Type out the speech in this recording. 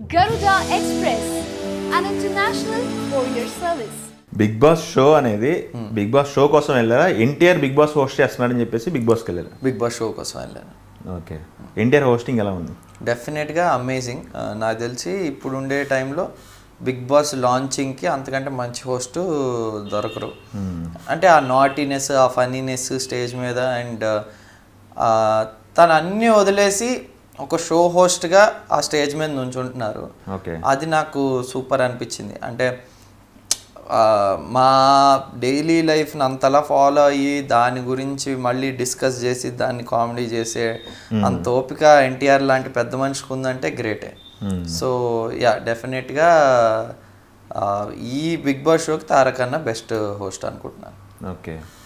Garuda Express, an international courier service. Big boss show అనేది big boss show కోసం వెళ్ళారా NTR big boss host చేస్తున్నాడని చెప్పేసి బిగ్ బాస్కి వెళ్ళారా బిగ్ బాస్ షో కోసం వెళ్ళాను ఓకే ఎన్టీఆర్ హోస్టింగ్ ఎలా ఉంది డెఫినెట్గా అమేజింగ్ నాకు తెలిసి ఇప్పుడు ఉండే టైంలో బిగ్ బాస్ లాంచింగ్కి అంతకంటే మంచి హోస్ట్ దొరకరు అంటే ఆ నాటీనెస్ ఆ ఫన్నీనెస్ స్టేజ్ మీద అండ్ తను అన్నీ వదిలేసి ఒక షో హోస్ట్గా ఆ స్టేజ్ మీద నుంచుంటున్నారు ఓకే అది నాకు సూపర్ అనిపించింది అంటే ఆ, మా డైలీ లైఫ్ని అంతలా ఫాలో అయ్యి దాని గురించి మళ్ళీ డిస్కస్ చేసి దాన్ని కామెడీ చేసే అంత ఓపిక ఎన్టీఆర్ లాంటి పెద్ద మనిషికి ఉందంటే గ్రేటే సో యా డెఫినెట్గా ఈ బిగ్ బాస్ షోకి తారకన్నా బెస్ట్ హోస్ట్ అనుకుంటున్నాను ఓకే